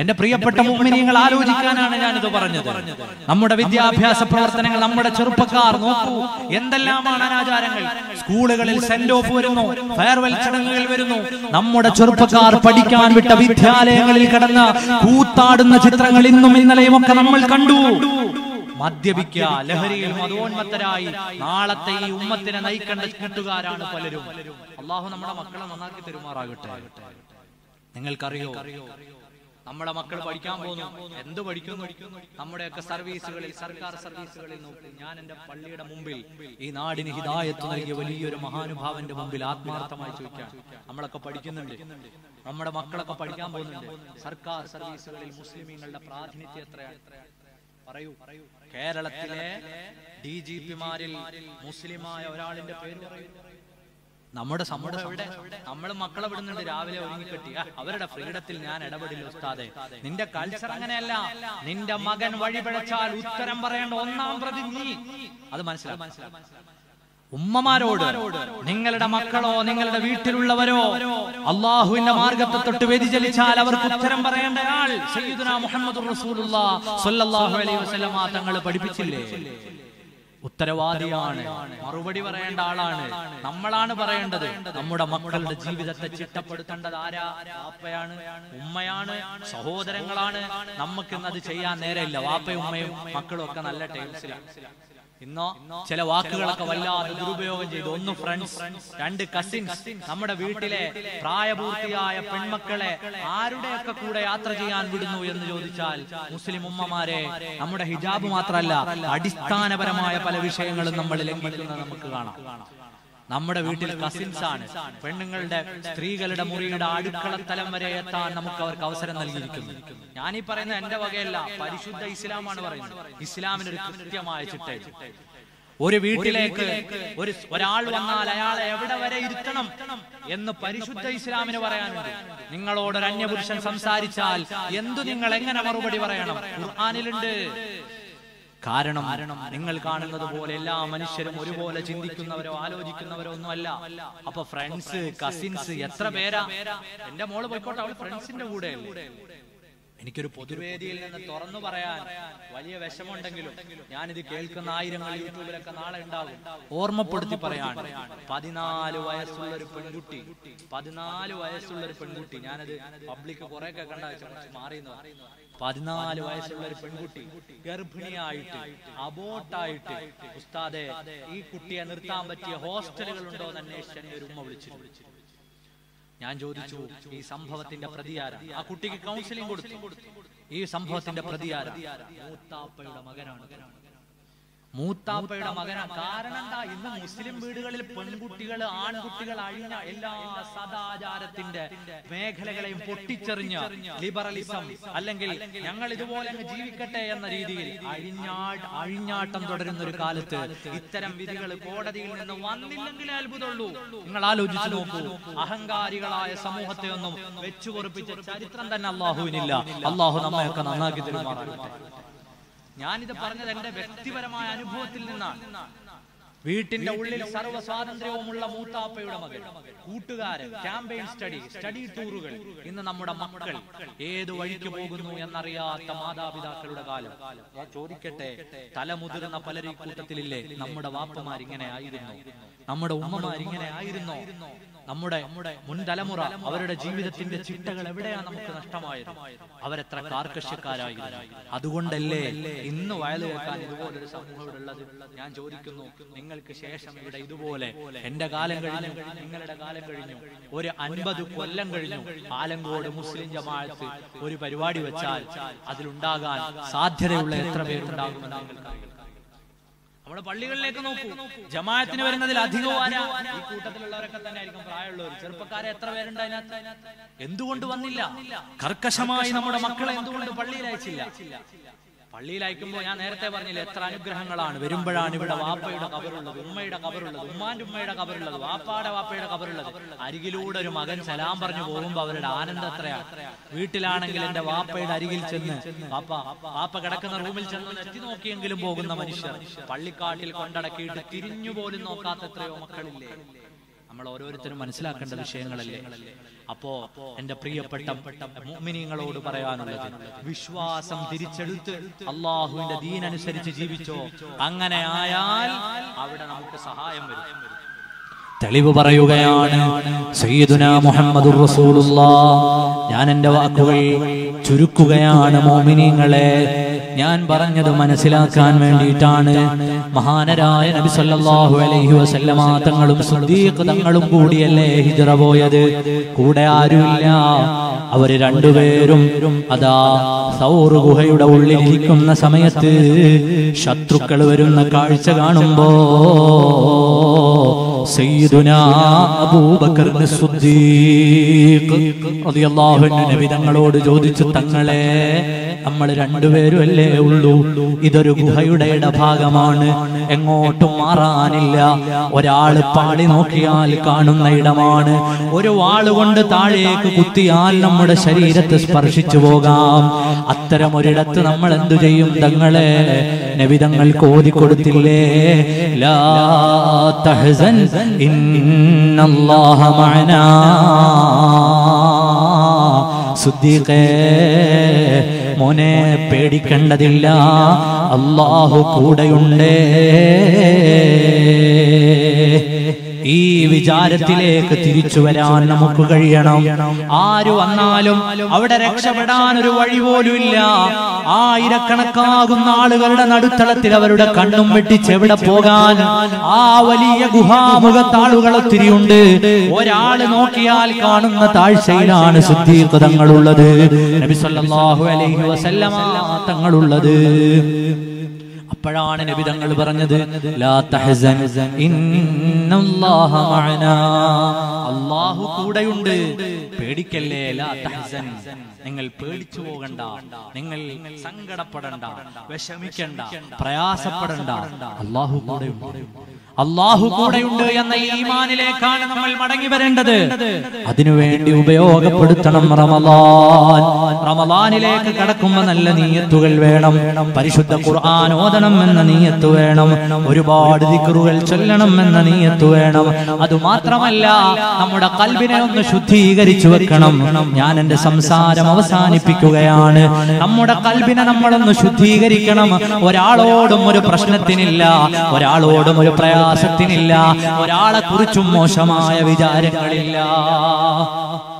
എന്റെ പ്രിയപ്പെട്ട മുമ്മിനിയങ്ങൾ ആലോചിക്കാനാണ് ഞാനിത് പറഞ്ഞത് നമ്മുടെ വിദ്യാഭ്യാസ പ്രവർത്തനങ്ങൾ നമ്മുടെ ചെറുപ്പക്കാർ നോക്കൂ എന്തെല്ലാമാണ് അനാചാരങ്ങൾ സ്കൂളുകളിൽ സെന്റ് ഓഫ് വരുന്നു ഫെയർവെൽ ചടങ്ങുകൾ വരുന്നു നമ്മുടെ ചെറുപ്പക്കാർ പഠിക്കാൻ വിട്ട വിദ്യാലയങ്ങളിൽ കിടന്ന് കൂത്താടുന്ന ചിത്രങ്ങൾ ഇന്നും ഇന്നലെയും ഒക്കെ നമ്മൾ കണ്ടു മദ്യപിക്കുക ലഹരിയിൽ മതോന്മത്തരായി നാളത്തെ ഈ ഉമ്മത്തിനെ നയിക്കേണ്ട കൂട്ടുകാരാണ് പലരും അള്ളാഹു നമ്മുടെ മക്കളെ നന്നാക്കി തെരുമാറാകട്ടെ നിങ്ങൾക്കറിയോ നമ്മുടെ മക്കൾ പഠിക്കാൻ പോകുന്നു എന്ത് പഠിക്കുന്നു നമ്മുടെയൊക്കെ സർവീസുകളിൽ സർക്കാർ സർവീസുകളിൽ നോക്കി ഞാൻ എന്റെ പള്ളിയുടെ മുമ്പിൽ ഈ നാടിന് ഹിദായത്ത് നൽകിയ വലിയൊരു മഹാനുഭാവന്റെ മുമ്പിൽ ആത്മാർത്ഥമായി ചോദിക്കാം നമ്മളൊക്കെ പഠിക്കുന്നുണ്ട് നമ്മുടെ മക്കളൊക്കെ പഠിക്കാൻ പോകുന്നുണ്ട് സർക്കാർ സർവീസുകളിൽ മുസ്ലിമീങ്ങളുടെ പ്രാതിനിധ്യം എത്രയാണ് പറയൂ കേരളത്തിലെ ഡി ജി പിമാരിൽ മുസ്ലിമായ ഒരാളിന്റെ പേര് പറയൂ നമ്മുടെ സമൂഹം എവിടെ നമ്മൾ മക്കളെ വിടുന്നുണ്ട് രാവിലെ ഒരുങ്ങിക്കെട്ടി ആ, അവരുടെ ഫ്രീഡത്തിൽ ഞാൻ ഇടപെടില്ല ഉസ്താദെ നിന്റെ കൾച്ചർ അങ്ങനെയല്ല നിന്റെ മകൻ വഴിപിഴച്ചാൽ ഉത്തരം പറയേണ്ട ഒന്നാം പ്രതി നീ അത് മനസ്സിലാക്കും ഉമ്മമാരോട് നിങ്ങളുടെ മക്കളോ നിങ്ങളുടെ വീട്ടിലുള്ളവരോ അള്ളാഹുവിന്റെ മാർഗത്തെ തൊട്ട് വ്യതിചലിച്ചാൽ അവർക്ക് ഉത്തരം പറയേണ്ടയാൾ സയ്യിദുന മുഹമ്മദ് സ്വല്ലല്ലാഹു അലൈഹി വസല്ലമ തങ്ങൾ പഠിപ്പിച്ചില്ലേ ഉത്തരവാദിയാണ് മറുപടി പറയേണ്ട ആളാണ് നമ്മളാണ് പറയേണ്ടത് നമ്മുടെ മക്കളുടെ ജീവിതത്തെ ചിട്ടപ്പെടുത്തേണ്ടത് ആരാ വാപ്പയാണ് ഉമ്മയാണ് സഹോദരങ്ങളാണ് നമുക്കിന്ന് അത് ചെയ്യാൻ നേരമില്ല വാപ്പയും ഉമ്മയും മക്കളും ഒക്കെ നല്ല ടൈംസിലാണ് ഇന്നോ ചില വാക്കുകളൊക്കെ വല്ലാതെ ദുരുപയോഗം ചെയ്തു ഒന്ന് ഫ്രണ്ട്സ് രണ്ട് കസിൻസ് നമ്മുടെ വീട്ടിലെ പ്രായപൂർത്തിയായ പെൺമക്കളെ ആരുടെയൊക്കെ കൂടെ യാത്ര ചെയ്യാൻ വിടുന്നു എന്ന് ചോദിച്ചാൽ മുസ്ലിം ഉമ്മമാരെ നമ്മുടെ ഹിജാബ് മാത്രമല്ല അടിസ്ഥാനപരമായ പല വിഷയങ്ങളും നമ്മൾ ലംഘിക്കുന്നത് നമുക്ക് കാണാം നമ്മുടെ വീട്ടിൽ കസിൻസ് ആണ് പെണ്ണുങ്ങളുടെ സ്ത്രീകളുടെ മുറിയുടെ അടുക്കള തലം വരെ എത്താൻ നമുക്ക് അവർക്ക് അവസരം നൽകിയിരിക്കുന്നു ഞാൻ ഈ പറയുന്നത് എന്റെ വകയല്ല പരിശുദ്ധ ഇസ്ലാമാണ് പറയുന്നത് ഇസ്ലാമിന് ഒരു കൃത്യമായ ചിട്ടയുണ്ട് ഒരു വീട്ടിലേക്ക് ഒരു ഒരാൾ വന്നാൽ അയാളെ എവിടെ വരെ ഇരുത്തണം എന്ന് പരിശുദ്ധ ഇസ്ലാമിന് പറയാനുണ്ട് നിങ്ങളോട് ഒരു അന്യപുരുഷൻ സംസാരിച്ചാൽ എന്തു നിങ്ങൾ എങ്ങനെ മറുപടി പറയണം ഖുർആനിലുണ്ട് കാരണം നിങ്ങൾ കാണുന്നത് പോലെ എല്ലാ മനുഷ്യരും ഒരുപോലെ ചിന്തിക്കുന്നവരോ ആലോചിക്കുന്നവരോ ഒന്നുമല്ല അപ്പൊ ഫ്രണ്ട്സ് കസിൻസ് എത്ര പേരാ എന്റെ മോള് പോയിക്കോട്ടെ അവൾ ഫ്രണ്ട്സിന്റെ കൂടെ എനിക്കൊരു പൊതുവേദിയിൽ നിന്ന് തുറന്നു പറയാൻ വലിയ വിഷമുണ്ടെങ്കിലും ഞാനിത് കേൾക്കുന്ന ആയിരങ്ങൾ യൂട്യൂബിലൊക്കെ നാളെ ഉണ്ടാകും ഓർമ്മപ്പെടുത്തി പറയാൻ പതിനാല് വയസ്സുള്ള ഒരു പെൺകുട്ടി പതിനാല് വയസ്സുള്ള ഒരു പെൺകുട്ടി ഞാനത് പബ്ലിക് കുറെ ഒക്കെ കണ്ട കുറച്ച് മാറിയെന്ന് പതിനാല് വയസ്സുള്ള ഒരു പെൺകുട്ടി ഗർഭിണിയായിട്ട് അബോട്ടായിട്ട് ഉസ്താദെ ഈ കുട്ടിയെ നിർത്താൻ പറ്റിയ ഹോസ്റ്റലുകൾ ഉണ്ടോ എന്ന് അന്വേഷിച്ച് എന്നെ ഒരു ഉമ്മ വിളിച്ചു ഞാൻ ചോദിച്ചു ഈ സംഭവത്തിന്റെ പ്രതിയാര ആ കുട്ടിക്ക് കൗൺസിലിംഗ് കൊടുത്തു ഈ സംഭവത്തിന്റെ പ്രതിയാര മൂത്താപ്പയുടെ മകനാണ് മൂത്താപ്പയുടെ മകനാ കാരണം എന്താ ഇന്ന് മുസ്ലിം വീടുകളിൽ പെൺകുട്ടികൾ ആൺകുട്ടികൾ അഴിഞ്ഞ എല്ലാ സദാചാരത്തിന്റെ മേഖലകളെയും പൊട്ടിച്ചെറിഞ്ഞ ലിബറലിസം അല്ലെങ്കിൽ ഞങ്ങൾ ഇതുപോലെ അങ്ങ് ജീവിക്കട്ടെ എന്ന രീതിയിൽ അഴിഞ്ഞാ അഴിഞ്ഞാട്ടം തുടരുന്ന ഒരു കാലത്ത് ഇത്തരം വിധികൾ കോടതിയിൽ നിന്ന് വന്നില്ലെങ്കിലേ അത്ഭുതമുള്ളൂ നിങ്ങൾ ആലോചിച്ചു നോക്കൂ അഹങ്കാരികളായ സമൂഹത്തെ ഒന്നും വെച്ചു പൊറപ്പിച്ച ചരിത്രം തന്നെ അള്ളാഹുവിനില്ല അള്ളാഹു നമ്മയൊക്കെ നന്നാക്കി തരുമാറാകട്ടെ ഞാനിത് പറഞ്ഞത് എന്റെ വ്യക്തിപരമായ അനുഭവത്തിൽ നിന്നാണ് വീട്ടിന്റെ ഉള്ളിൽ സർവ്വ സ്വാതന്ത്ര്യവുമുള്ള മൂത്താപ്പയുടെ മകൻ കൂട്ടുകാരൻ ക്യാമ്പയിൻ സ്റ്റഡി സ്റ്റഡി ടൂറുകൾ ഇന്ന് നമ്മുടെ മക്കൾ ഏത് വഴിക്ക് പോകുന്നു എന്നറിയാത്ത മാതാപിതാക്കളുടെ കാലം ഞാൻ ചോദിക്കട്ടെ തലമുതിർന്ന പലരും കൂട്ടത്തിലില്ലേ നമ്മുടെ വാപ്പമാർ ഇങ്ങനെ ആയിരുന്നു നമ്മുടെ ഉമ്മമാർ ഇങ്ങനെ ആയിരുന്നോ നമ്മുടെ മുൻ തലമുറ അവരുടെ ജീവിതത്തിന്റെ ചിട്ടകൾ എവിടെയാണ് നമുക്ക് നഷ്ടമായത് അവരെത്ര കാർക്കശ്യക്കാരായിരുന്നു അതുകൊണ്ടല്ലേ ഇന്ന് വയല് വെക്കാൻ ഇതുപോലൊരു സമൂഹം ഇവിടെ ഉള്ളത് ഞാൻ ചോദിക്കുന്നു നിങ്ങൾക്ക് ശേഷം ഇവിടെ ഇതുപോലെ എന്റെ കാലം കഴിഞ്ഞു നിങ്ങളുടെ കാലം കഴിഞ്ഞു ഒരു അൻപത് കൊല്ലം കഴിഞ്ഞു ആലങ്കോട് മുസ്ലിം ജമാഅത്ത് ഒരു പരിപാടി വെച്ചാൽ അതിലുണ്ടാകാൻ സാധ്യതയുള്ള എത്ര പേരുണ്ടാകുമെന്ന് നിങ്ങൾക്കറിയാം നമ്മുടെ പള്ളികളിലേക്ക് നോക്കൂ ജമാഅത്തിന് വരുന്നതിൽ അധികവും ആരാ ഈ കൂട്ടത്തിലുള്ളവരൊക്കെ തന്നെ ആയിരിക്കും പ്രായമുള്ളവർ ചെറുപ്പക്കാരെ എത്ര പേരുണ്ട് അതിനകത്ത് എന്തുകൊണ്ട് വന്നില്ല കർക്കശമായി നമ്മുടെ മക്കളെ എന്തുകൊണ്ട് പള്ളിയിൽ അയച്ചില്ല പള്ളിയിൽ അയക്കുമ്പോൾ ഞാൻ നേരത്തെ പറഞ്ഞില്ല എത്ര അനുഗ്രഹങ്ങളാണ് വരുമ്പോഴാണ് ഇവിടെ വാപ്പയുടെ കബറുള്ളത് ഉമ്മയുടെ കബറുള്ളത് ഉമ്മാന്റെ ഉമ്മയുടെ കബറുള്ളത് വാപ്പാടെ വാപ്പയുടെ കബറുള്ളത് അരികിലൂടെ ഒരു മകൻ സലാം പറഞ്ഞു പോകുമ്പോ അവരുടെ ആനന്ദം എത്രയാണ് വീട്ടിലാണെങ്കിൽ എന്റെ വാപ്പയുടെ അരികിൽ ചെന്ന് വാപ്പ വാപ്പ കിടക്കുന്ന റൂമിൽ ചെന്ന് എത്തി നോക്കിയെങ്കിലും പോകുന്ന മനുഷ്യർ പള്ളിക്കാട്ടിൽ കൊണ്ടടക്കിയിട്ട് തിരിഞ്ഞു പോലും നോക്കാത്ത എത്രയോ മക്കളില്ലേ നമ്മൾ ഓരോരുത്തരും മനസ്സിലാക്കേണ്ട വിഷയങ്ങളല്ലേ അപ്പോ എന്റെ പ്രിയപ്പെട്ട മുഅ്മിനീങ്ങളോട് പറയാനുള്ളത് വിശ്വാസം തിരിച്ചെടുത്ത് അള്ളാഹുവിന്റെ ദീനനുസരിച്ച് ജീവിച്ചോ അങ്ങനെ ആയാൽ അവിടെ നമുക്ക് സഹായം വരും തെളിവ് പറയുകയാണ് സയ്യിദുന മുഹമ്മദുർ റസൂലുള്ളാഹ് ഞാൻ എൻ്റെ വാക്കുകൾ ചുരുക്കുകയാണ് മോമിനിങ്ങളെ ഞാൻ പറഞ്ഞത് മനസ്സിലാക്കാൻ വേണ്ടിയിട്ടാണ് മഹാനരായ നബി സല്ലല്ലാഹു അലൈഹി വസല്ലമ തങ്ങളും സിദ്ദീഖ് തങ്ങളും കൂടിയല്ലേ ഹിജ്റ പോയത് കൂടെ ആരുമില്ല അവര് രണ്ടുപേരും അതാ സൗർ ഗുഹയുടെ ഉള്ളിലിരിക്കുന്ന സമയത്ത് ശത്രുക്കൾ വരുന്ന കാഴ്ച കാണുമ്പോ സയ്യിദുനാ അബൂബക്കറിന് സിദ്ദീഖ് റളിയല്ലാഹു അൻഹു നബി തങ്ങളോട് ചോദിച്ചു തങ്ങളെ നമ്മൾ രണ്ടുപേരും അല്ലേ ഉള്ളൂ ഇതൊരു ഗുഹയുടെ ഇടഭാഗമാണ് എങ്ങോട്ടും മാറാനില്ല ഒരാള് പാടി നോക്കിയാൽ കാണുന്ന ഇടമാണ് ഒരു വാളുകൊണ്ട് താഴേക്ക് കുത്തിയാൽ നമ്മുടെ ശരീരത്തെ സ്പർശിച്ചു പോകാം അത്തരം ഒരിടത്ത് നമ്മൾ എന്തു ചെയ്യും തങ്ങളെ നബിതങ്ങൾ കോതിക്കൊടുത്തില്ലേ ലാ തഹ്സൻ ഇന്നല്ലാഹ മഅനാ സുദ്ദീഖേ മോനെ പേടിക്കേണ്ടതില്ല അള്ളാഹു കൂടെയുണ്ടേ ഈ വിചാരത്തിലേക്ക് തിരിച്ചു വരാൻ നമുക്ക് കഴിയണം ആര് വന്നാലും അവിടെ രക്ഷപ്പെടാൻ ഒരു വഴി പോലും ഇല്ല ആയിരക്കണക്കാകുന്ന ആളുകളുടെ നടുത്തളത്തിൽ അവരുടെ കണ്ണും വെട്ടിച്ച് എവിടെ പോകാൻ ആ വലിയ ഗുഹാമുഖത്ത് ആളുകൾ ഒത്തിരിയുണ്ട് ഒരാള് നോക്കിയാൽ കാണുന്ന താഴ്ചയിലാണ് സിദ്ധീഖ് തങ്ങളുള്ളത് നബി സല്ലല്ലാഹു അലൈഹി വസല്ലമ തങ്ങളുള്ളത് അപ്പോഴാണ് നബി തങ്ങൾ പറഞ്ഞത് ലാ തഹ്സൻ ഇന്നല്ലാഹ മഅനാ അല്ലാഹു കൂടെയുണ്ട് പേടിക്കല്ലേ ലാ തഹ്സൻ നിങ്ങൾ പേടിച്ചു പോകണ്ട നിങ്ങൾ സങ്കടപ്പെടണ്ട വിഷമിക്കണ്ട പ്രയാസപ്പെടണ്ട അല്ലാഹു കൂടെയുണ്ട് അള്ളാഹു കൂടെയുണ്ട് എന്ന ഈമാനിലേക്കാണ് നമ്മൾ മടങ്ങി വരേണ്ടത് അതിനുവേണ്ടി ഉപയോഗപ്പെടുത്തണം റമലാൻ റമലാനിലേക്ക് കടക്കുമ്പോ നല്ല നീയത്തുകൾ വേണം പരിശുദ്ധ ഖുർആൻ ഓതണം എന്ന നീയത്ത് വേണം ഒരുപാട് ദിക്റുകൾ ചൊല്ലണം എന്ന നീയത്ത് വേണം അത് മാത്രമല്ല നമ്മുടെ കൽബിനെ ഒന്ന് ശുദ്ധീകരിച്ചു വെക്കണം ഞാൻ എന്റെ സംസാരം അവസാനിപ്പിക്കുകയാണ് നമ്മുടെ കൽബിനെ നമ്മളൊന്ന് ശുദ്ധീകരിക്കണം ഒരാളോടും ഒരു പ്രശ്നത്തിനില്ല ഒരാളോടും ഒരു പ്രയാസത്തിനില്ല ഒരാളെ കുറിച്ചും മോശമായ വിചാരങ്ങളില്ല